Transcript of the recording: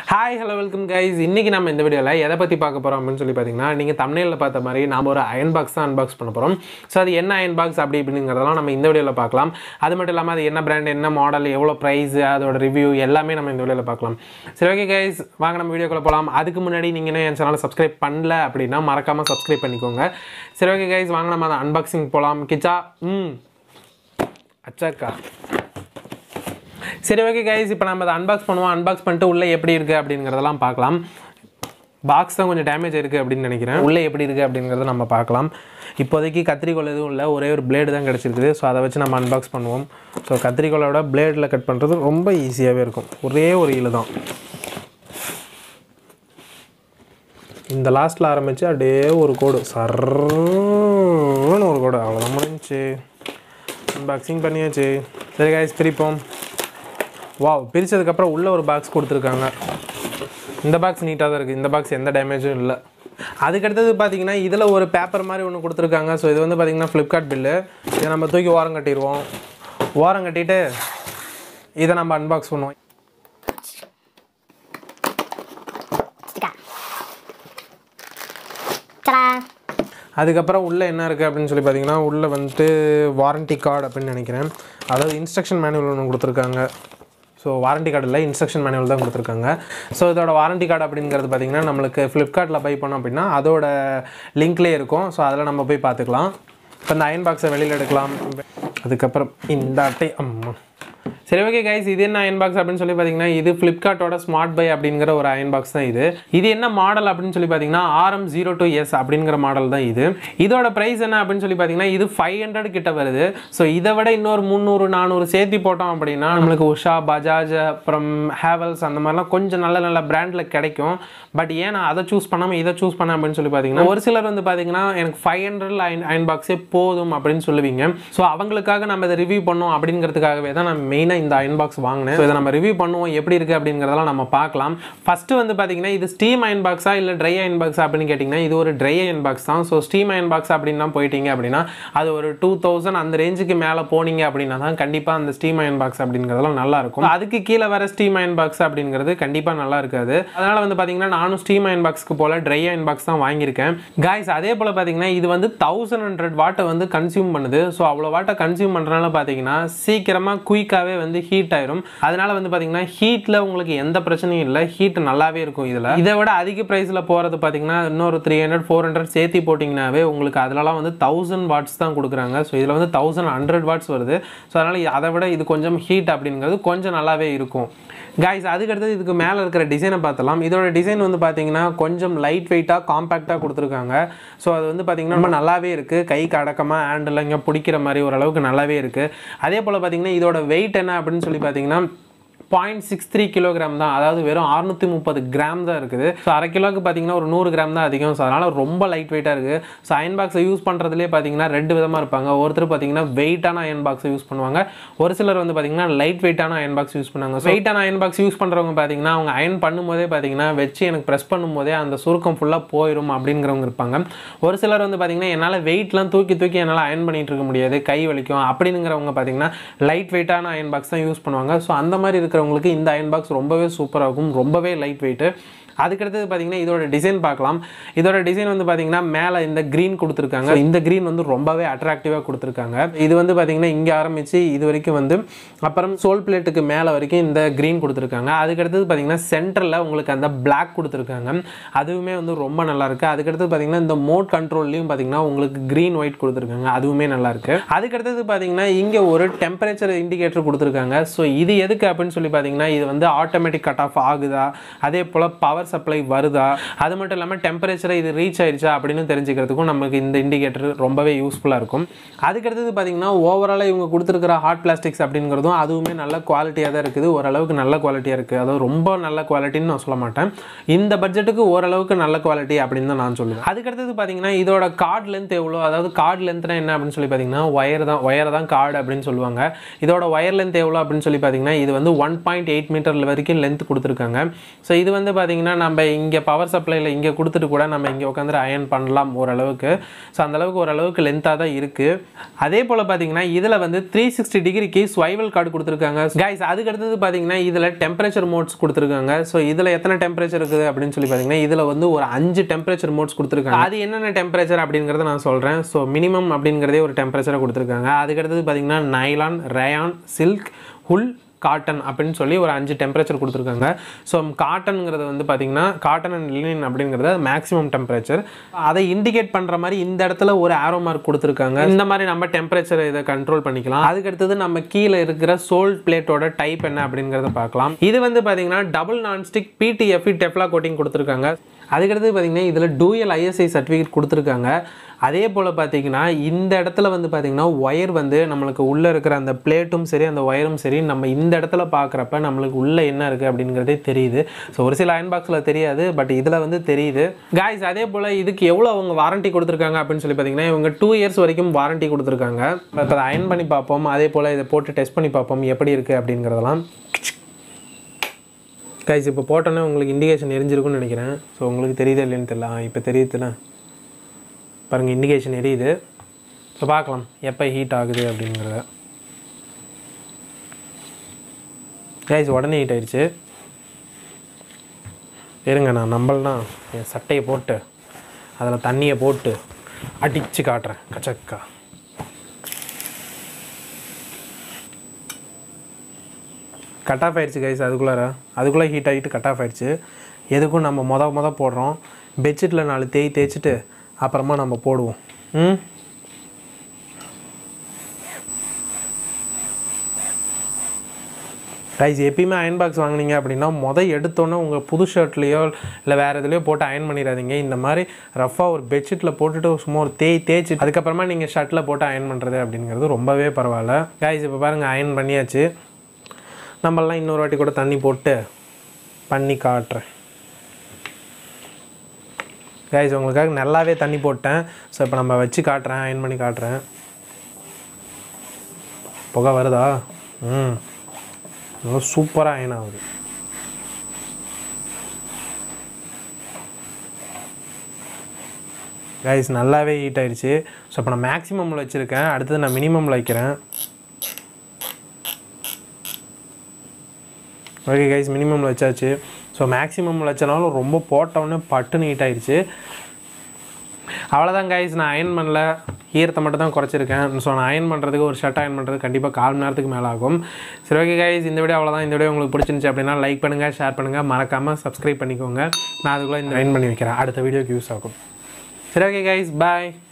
Hi hello welcome guys இன்னைக்கு நம்ம இந்த வீடியோவில் எதை பற்றி பார்க்க போகிறோம் அப்படின்னு சொல்லி பார்த்தீங்கன்னா நீங்கள் தமிழில் பார்த்த மாதிரி நம்ம ஒரு அயன் பாக்ஸ் தான் அன்பாக்ஸ் பண்ண போகிறோம் ஸோ அது என்ன அயன் பாக்ஸ் அப்படி இப்படிங்கிறதெல்லாம் நம்ம இந்த வீடியோவில் பார்க்கலாம் அது மட்டும் இல்லாமல் அது என்ன பிராண்ட் என்ன மாடல் எவ்வளோ ப்ரைஸ் அதோட ரிவ்யூ எல்லாமே நம்ம இந்த வீடியோவில் பார்க்கலாம் சரி ஓகே கைஸ் வாங்க நம்ம வீடியோக்குள்ளே போகலாம் அதுக்கு முன்னாடி நீங்கள் இன்னும் என் சேனலை சப்ஸ்கிரைப் பண்ணல அப்படின்னா மறக்காமல் சப்ஸ்கிரைப் பண்ணிக்கோங்க சரி ஓகே கைஸ் வாங்க நம்ம அதை அன்பாக்சிங் போகலாம் கிச்சா ம் அச்சாக்கா சரி ஓகே கைஸ் இப்போ நம்ம அதை அன்பாக்ஸ் பண்ணுவோம் அன்பாக்ஸ் பண்ணிட்டு உள்ளே எப்படி இருக்குது அப்படிங்கிறதெல்லாம் பார்க்கலாம் பாக்ஸ் தான் கொஞ்சம் டேமேஜ் இருக்குது அப்படின்னு நினைக்கிறேன் உள்ளே எப்படி இருக்குது அப்படிங்கிறத நம்ம பார்க்கலாம் இப்போதைக்கு கத்திரிக்கோல் எதுவும் இல்லை ஒரே ஒரு பிளேடு தான் கிடச்சிருக்குது ஸோ அதை வச்சு நம்ம அன்பாக்ஸ் பண்ணுவோம் ஸோ கத்திரிக்கோலோட பிளேடில் கட் பண்ணுறது ரொம்ப ஈஸியாகவே இருக்கும் ஒரே ஒரு இழு தான் இந்த லாஸ்ட்டில் ஆரம்பித்து அப்படியே ஒரு கோடு சர்ன்னு ஒரு கோடு அவ்வளோதான் முடிஞ்சுச்சு அன்பாக்சிங் பண்ணியாச்சு சரி காய்ஸ் பிரிப்போம் வாவ் பிரித்ததுக்கப்புறம் உள்ளே ஒரு பாக்ஸ் கொடுத்துருக்காங்க இந்த பாக்ஸ் நீட்டாக தான் இருக்குது இந்த பாக்ஸ் எந்த டேமேஜும் இல்லை அதுக்கடுத்தது பார்த்தீங்கன்னா இதில் ஒரு பேப்பர் மாதிரி ஒன்று கொடுத்துருக்காங்க ஸோ இது வந்து பார்த்தீங்கன்னா ஃப்ளிப்கார்ட் பில்லு இதை நம்ம தூக்கி ஓரம் கட்டிடுவோம் ஓரம் கட்டிட்டு இதை நம்ம அன்பாக்ஸ் பண்ணுவோம் Sticker. Ta-da! அதுக்கப்புறம் உள்ளே என்ன இருக்குது அப்படின்னு சொல்லி பார்த்தீங்கன்னா உள்ளே வந்துட்டு வாரண்டி கார்டு அப்படின்னு நினைக்கிறேன் அதாவது இன்ஸ்ட்ரக்ஷன் மேனுவல் ஒன்று கொடுத்துருக்காங்க ஸோ வாரண்டி கார்டு இல்லை இன்ஸ்ட்ரக்ஷன் மேனுவல் தான் கொடுத்துருக்காங்க ஸோ இதோட வாரண்டி கார்டு அப்படிங்கிறது பார்த்தீங்கன்னா நம்மளுக்கு ஃப்ளிப்கார்ட்டில் பை பண்ணோம் அப்படின்னா அதோட லிங்க்லேயே இருக்கும் ஸோ அதில் நம்ம போய் பார்த்துக்கலாம் இப்போ இந்த அயன் பாக்ஸை வெளியில் எடுக்கலாம் அதுக்கப்புறம் இந்த அட்டை அம்மா சரி ஓகே கைஸ் இது என்ன அயன் பாக்ஸ் அப்படின்னு சொல்லி பார்த்தீங்கன்னா இது ஃப்ளிப்கார்ட்டோட ஸ்மார்ட் பை அப்படிங்கிற ஒரு அயன் பாக்ஸ் தான் இது இது என்ன மாடல் அப்படின்னு சொல்லி பார்த்தீங்கன்னா ஆர்எம் ஜீரோ டூ எஸ் அப்படிங்கிற மாடல் தான் இது இதோட ப்ரைஸ் என்ன அப்படின்னு சொல்லி பார்த்தீங்கன்னா இது ஃபைவ் ஹண்ட்ரட் கிட்ட வருது ஸோ இதை விட இன்னொரு முந்நூறு நானூறு சேர்த்தி போட்டோம் அப்படின்னா நம்மளுக்கு உஷா பஜாஜ் அப்புறம் ஹேவல்ஸ் அந்த மாதிரிலாம் கொஞ்சம் நல்ல நல்ல பிராண்டில் கிடைக்கும் பட் ஏன் நான் அதை சூஸ் பண்ணாமல் இதை சூஸ் பண்ணேன் அப்படின்னு சொல்லி பார்த்தீங்கன்னா ஒரு சிலர் வந்து பார்த்தீங்கன்னா எனக்கு ஃபைவ் ஹண்ட்ரட் அயன் அயன் பாக்ஸே போதும் அப்படின்னு சொல்லுவீங்க ஸோ அவங்களுக்காக நம்ம இதை ரிவ்யூ பண்ணோம் அப்படிங்கிறதுக்காகவே தான் நான் மெயினாக இந்த அயன் பாக்ஸ் வாங்கினேன் ஸோ இதை நம்ம ரிவ்யூ பண்ணுவோம் எப்படி இருக்குது அப்படிங்கிறதெல்லாம் நம்ம பார்க்கலாம் ஃபஸ்ட்டு வந்து பார்த்தீங்கன்னா இது ஸ்டீம் அயன் பாக்ஸா இல்லை ட்ரை அயன் பாக்ஸா அப்படின்னு கேட்டிங்கன்னா இது ஒரு ட்ரை அயன் பாக்ஸ் தான் ஸோ ஸ்டீம் அயன் பாக்ஸ் அப்படின்னா போயிட்டீங்க அப்படின்னா அது ஒரு டூ தௌசண்ட் அந்த ரேஞ்சுக்கு மேலே போனீங்க அப்படின்னா தான் கண்டிப்பாக அந்த ஸ்டீம் அயன் பாக்ஸ் அப்படிங்கிறதெல்லாம் நல்லா இருக்கும் அதுக்கு கீழே வர ஸ்டீம் அயன் பாக்ஸ் அப்படிங்கிறது கண்டிப்பாக நல்லா இருக்காது அதனால் வந்து பார்த்தீங்கன்னா நானும் ஸ்டீம் அயன் பாக்ஸ்க்கு போல் ட்ரை அயன் பாக்ஸ் தான் வாங்கியிருக்கேன் காய்ஸ் அதே போல் பார்த்தீங்கன்னா இது வந்து தௌசண்ட் ஹண்ட்ரட் வாட்டை வந்து கன்சியூம் பண்ணுது ஸோ அவ்வளோ வாட்டை கன்சியூம் பண்ணுறதுனால பார்த்தீங்கன்னா சீக்கிரமாக குயிக்காகவே வந்து ஹீட் ஆயிரும் அதனால வந்து பார்த்தீங்கன்னா ஹீட்டில் உங்களுக்கு எந்த பிரச்சனையும் இல்லை ஹீட் நல்லாவே இருக்கும் இதில் இதை விட அதிக ப்ரைஸில் போகிறது பார்த்தீங்கன்னா இன்னொரு த்ரீ ஹண்ட்ரட் ஃபோர் ஹண்ட்ரட் சேர்த்தி போட்டிங்கனாவே உங்களுக்கு அதிலலாம் வந்து தௌசண்ட் வாட்ஸ் தான் கொடுக்குறாங்க ஸோ இதில் வந்து தௌசண்ட் ஹண்ட்ரட் வாட்ஸ் வருது ஸோ அதனால் அதை விட இது கொஞ்சம் ஹீட் அப்படிங்கிறது கொஞ்சம் நல்லாவே இருக்கும் காய்ஸ் அதுக்கடுத்தது இதுக்கு மேலே இருக்கிற டிசைனை பார்த்தலாம் இதோட டிசைன் வந்து பார்த்தீங்கன்னா கொஞ்சம் லைட் வெயிட்டாக காம்பேக்டாக கொடுத்துருக்காங்க ஸோ அது வந்து பார்த்தீங்கன்னா ரொம்ப நல்லாவே இருக்குது கைக்கு அடக்கமாக ஹேண்டில் இங்கே பிடிக்கிற மாதிரி ஓரளவுக்கு நல்லாவே இருக்குது அதே போல் பார்த்தீங்கன்னா இதோட வெயிட் என்ன அப்படின்னு சொல்லி பார்த்தீங்கன்னா பாயிண்ட் சிக்ஸ் த்ரீ கிலோகிராம் தான் அதாவது வெறும் அறுநூற்றி முப்பது கிராம் தான் இருக்குது ஸோ அரை கிலோக்கு பார்த்தீங்கன்னா ஒரு நூறு கிராம் தான் அதிகம் ஸோ அதனால் ரொம்ப லைட் வெயிட்டாக இருக்குது ஸோ அயன் பாக்ஸை யூஸ் பண்ணுறதுலேயே பார்த்தீங்கன்னா ரெண்டு விதமாக இருப்பாங்க ஒருத்தர் பார்த்தீங்கன்னா வெயிட்டான அயன் பாக்ஸை யூஸ் பண்ணுவாங்க ஒரு சிலர் வந்து பார்த்தீங்கன்னா லைட் வெயிட்டான அயன் பாக்ஸ் யூஸ் பண்ணுவாங்க வெயிட்டான அயன் பாக்ஸ் யூஸ் பண்ணுறவங்க பார்த்தீங்கன்னா அவங்க அயன் பண்ணும்போதே பார்த்தீங்கன்னா வச்சு எனக்கு ப்ரெஸ் பண்ணும்போதே அந்த சுருக்கம் ஃபுல்லாக போயிடும் அப்படிங்கிறவங்க இருப்பாங்க ஒரு சிலர் வந்து பார்த்தீங்கன்னா என்னால் வெயிட்லாம் தூக்கி தூக்கி என்னால் அயன் பண்ணிட்டு இருக்க முடியாது கை வலிக்கும் அப்படிங்கிறவங்க பார்த்தீங்கன்னா லைட் வெயிட்டான அயன் பாக்ஸ் தான் யூஸ் பண்ணுவாங்க ஸோ அந்த மாதிரி இருக்கிறவங்களுக்கு இந்த அயன் பாக்ஸ் ரொம்பவே சூப்பராக இருக்கும் ரொம்பவே லைட் வெயிட்டு அதுக்கடுத்தது பார்த்தீங்கன்னா இதோட டிசைன் பார்க்கலாம் இதோட டிசைன் வந்து பார்த்தீங்கன்னா மேலே இந்த க்ரீன் கொடுத்துருக்காங்க இந்த க்ரீன் வந்து ரொம்பவே அட்ராக்டிவாக கொடுத்துருக்காங்க இது வந்து பார்த்தீங்கன்னா இங்கே ஆரம்பித்து இது வரைக்கும் வந்து அப்புறம் சோல் பிளேட்டுக்கு மேலே வரைக்கும் இந்த க்ரீன் கொடுத்துருக்காங்க அதுக்கடுத்தது பார்த்தீங்கன்னா சென்டரில் உங்களுக்கு அந்த பிளாக் கொடுத்துருக்காங்க அதுவுமே வந்து ரொம்ப நல்லா இருக்கு அதுக்கடுத்தது பார்த்தீங்கன்னா இந்த மோட் கண்ட்ரோல்லையும் பார்த்தீங்கன்னா உங்களுக்கு க்ரீன் ஒயிட் கொடுத்துருக்காங்க அதுவுமே நல்லா இருக்கு அதுக்கடுத்தது பார்த்தீங்கன்னா இங்கே ஒரு டெம்பரேச்சர் இண்டிகேட்டர் கொடுத்துருக்காங்க ஸோ இது எதுக்கு அப்படின்னு சொல்லி பார்த்தீங்கன்னா இது வந்து ஆட்டோமேட்டிக் கட் ஆஃப் ஆகுதா அதே போல் பவர் சப்ளை வருதா அது மட்டும் இல்லாமல் டெம்பரேச்சரை இது ரீச் ஆயிடுச்சா அப்படின்னு தெரிஞ்சுக்கிறதுக்கும் நமக்கு இந்த இண்டிகேட்டர் ரொம்பவே யூஸ்ஃபுல்லாக இருக்கும் அதுக்கடுத்தது பார்த்தீங்கன்னா ஓவராலாக இவங்க கொடுத்துருக்கிற ஹாட் பிளாஸ்டிக்ஸ் அப்படிங்கிறதும் அதுவுமே நல்ல குவாலிட்டியாக தான் இருக்குது ஓரளவுக்கு நல்ல குவாலிட்டியாக இருக்குது அதாவது ரொம்ப நல்ல குவாலிட்டின்னு நான் சொல்ல மாட்டேன் இந்த பட்ஜெட்டுக்கு ஓரளவுக்கு நல்ல குவாலிட்டி அப்படின்னு தான் நான் சொல்லுவேன் அதுக்கடுத்தது பார்த்தீங்கன்னா இதோட கார்டு லென்த் எவ்வளோ அதாவது கார்டு லென்த்னா என்ன அப்படின்னு சொல்லி பார்த்தீங்கன்னா ஒயர் தான் ஒயர் தான் கார்டு அப்படின்னு சொல்லுவாங்க இதோட ஒயர் லென்த் எவ்வளோ அப்படின்னு சொல்லி பார்த்தீங்கன்னா இது வந்து ஒன் பாயிண்ட் எயிட் மீட்டர் வரைக்கும் லென்த் கொடுத்துருக்காங்க ஸோ இது வந்து பார்த்தீங்கன்னா பார்த்தீங்கன்னா நம்ம இங்கே பவர் சப்ளையில் இங்கே கொடுத்துட்டு கூட நம்ம இங்கே உட்காந்துட்டு அயன் பண்ணலாம் ஓரளவுக்கு ஸோ அந்தளவுக்கு ஓரளவுக்கு லென்த்தாக தான் இருக்குது அதே போல் பார்த்தீங்கன்னா இதில் வந்து த்ரீ சிக்ஸ்டி டிகிரிக்கு ஸ்வைவல் கார்டு கொடுத்துருக்காங்க கைஸ் அதுக்கு அடுத்தது பார்த்தீங்கன்னா இதில் டெம்பரேச்சர் மோட்ஸ் கொடுத்துருக்காங்க ஸோ இதில் எத்தனை டெம்பரேச்சர் இருக்குது அப்படின்னு சொல்லி பார்த்தீங்கன்னா இதில் வந்து ஒரு அஞ்சு டெம்பரேச்சர் மோட்ஸ் கொடுத்துருக்காங்க அது என்னென்ன டெம்பரேச்சர் அப்படிங்கிறத நான் சொல்கிறேன் ஸோ மினிமம் அப்படிங்கிறதே ஒரு டெம்பரேச்சரை கொடுத்துருக்காங்க அதுக்கு அடுத்தது பார்த்தீங்கன்னா nylon rayon silk wool cotton அப்படின்னு சொல்லி ஒரு அஞ்சு டெம்பரேச்சர் கொடுத்துருக்காங்க ஸோ காட்டனுங்கிறது வந்து பார்த்தீங்கன்னா காட்டன் அண்ட் லினின் அப்படிங்கிறது மேக்ஸிமம் டெம்பரேச்சர் அதை இண்டிகேட் பண்ணுற மாதிரி இந்த இடத்துல ஒரு ஆரோ மார்க் கொடுத்துருக்காங்க இந்த மாதிரி நம்ம டெம்பரேச்சர் இதை கண்ட்ரோல் பண்ணிக்கலாம் அதுக்கு அடுத்தது நம்ம கீழே இருக்கிற சோல் பிளேட்டோட டைப் என்ன அப்படிங்கிறத பார்க்கலாம் இது வந்து பார்த்தீங்கன்னா double nonstick PTFE Teflon coating கொடுத்துருக்காங்க அதுக்கடுத்து பார்த்தீங்கன்னா இதில் டூயல் ஐஎஸ்ஐ சர்டிஃபிகேட் கொடுத்துருக்காங்க அதே போல் பார்த்தீங்கன்னா இந்த இடத்துல வந்து பார்த்தீங்கன்னா ஒயர் வந்து நம்மளுக்கு உள்ளே இருக்கிற அந்த பிளேட்டும் சரி அந்த ஒயரும் சரி நம்ம இந்த இடத்துல பார்க்குறப்ப நம்மளுக்கு உள்ளே என்ன இருக்குது அப்படிங்கிறதே தெரியுது ஸோ ஒரு சில அயன் பாக்ஸில் தெரியாது பட் இதில் வந்து தெரியுது காய்ஸ் அதே போல் இதுக்கு எவ்வளோ அவங்க வாரண்டி கொடுத்துருக்காங்க அப்படின்னு சொல்லி பார்த்தீங்கன்னா இவங்க டூ இயர்ஸ் வரைக்கும் வாரண்டி கொடுத்துருக்காங்க இப்போ அதை அயன் பண்ணி பார்ப்போம் அதே போல் இதை போட்டு டெஸ்ட் பண்ணி பார்ப்போம் எப்படி இருக்குது அப்படிங்கிறதெல்லாம் கைஸ் இப்போ போட்டோன்னே உங்களுக்கு இண்டிகேஷன் எரிஞ்சிருக்கும்னு நினைக்கிறேன் ஸோ உங்களுக்கு தெரியுதா இல்லைன்னு தெரியல ஆ, இப்போ தெரியுதுல பாருங்கள் இண்டிகேஷன் எரியுது ஸோ பார்க்கலாம் எப்போ ஹீட் ஆகுது அப்படிங்கிறத கைஸ் உடனே ஹீட் ஆயிடுச்சு இருங்க நான் நம்பல்னா என் சட்டையை போட்டு அதில் தண்ணியை போட்டு அடித்து காட்டுறேன் கச்சக்கா கட் ஆஃப் ஆயிடுச்சு கைஸ் அதுக்குள்ளார அதுக்குள்ளே ஹீட் ஆகிட்டு கட் ஆஃப் ஆயிடுச்சு எதுக்கும் நம்ம மொத மொத போடுறோம் பெட்ஷீட்டில் நாலு தேய் தேய்ச்சிட்டு அப்புறமா நம்ம போடுவோம் ம் கைஸ் எப்பயுமே அயன் பாக்ஸ் வாங்குனீங்க அப்படின்னா மொதல் எடுத்தோன்னே உங்கள் புது ஷர்ட்லேயோ இல்லை வேறு எதுலேயோ போட்டு அயன் பண்ணிடாதீங்க இந்த மாதிரி ரஃபாக ஒரு பெட்ஷீட்டில் போட்டுட்டு சும்மா ஒரு தேய் தேய்ச்சி அதுக்கப்புறமா நீங்கள் ஷர்ட்டில் போட்டு அயன் பண்ணுறது அப்படிங்கிறது ரொம்பவே பரவாயில்ல கைஸ் இப்போ பாருங்கள் அயன் பண்ணியாச்சு நம்மளாம் இன்னொரு வாட்டி கூட தண்ணி போட்டு பண்ணி காட்டுறேன் கைஸ் உங்களுக்காக நல்லாவே தண்ணி போட்டேன் ஸோ இப்போ நம்ம வச்சு காட்டுறேன் அயன் பண்ணி காட்டுறேன் புகை வருதா ம் நல்லா சூப்பராக அயன் ஆகுது கைஸ் நல்லாவே ஹீட் ஆயிடுச்சு ஸோ இப்போ நான் மேக்ஸிமமில் வச்சுருக்கேன் அடுத்தது நான் மினிமமில் வைக்கிறேன் ஓகே கைஸ் மினிமமில் வச்சாச்சு ஸோ மேக்ஸிமமில் வச்சனாலும் ரொம்ப போட்டவுடனே பட்டுன்னு ஹீட் ஆயிடுச்சு அவ்வளோதான் கைஸ் நான் அயன் பண்ணல ஈரத்தை மட்டும் தான் குறைச்சிருக்கேன் ஸோ நான் அயன் பண்ணுறதுக்கு ஒரு ஷர்ட் அயன் பண்ணுறது கண்டிப்பாக கால் மணி நேரத்துக்கு மேலே ஆகும் சரி ஓகே கைஸ் இந்த வீடியோ அவ்வளோதான் இந்த வீடியோ உங்களுக்கு பிடிச்சிருந்துச்சு அப்படின்னா லைக் பண்ணுங்கள் ஷேர் பண்ணுங்கள் மறக்காமல் சப்ஸ்கிரைப் பண்ணிக்கோங்க நான் அதுக்குள்ளே இந்த அயன் பண்ணி வைக்கிறேன் அடுத்த வீடியோக்கு யூஸ் ஆகும் சரி ஓகே கைஸ் பாய்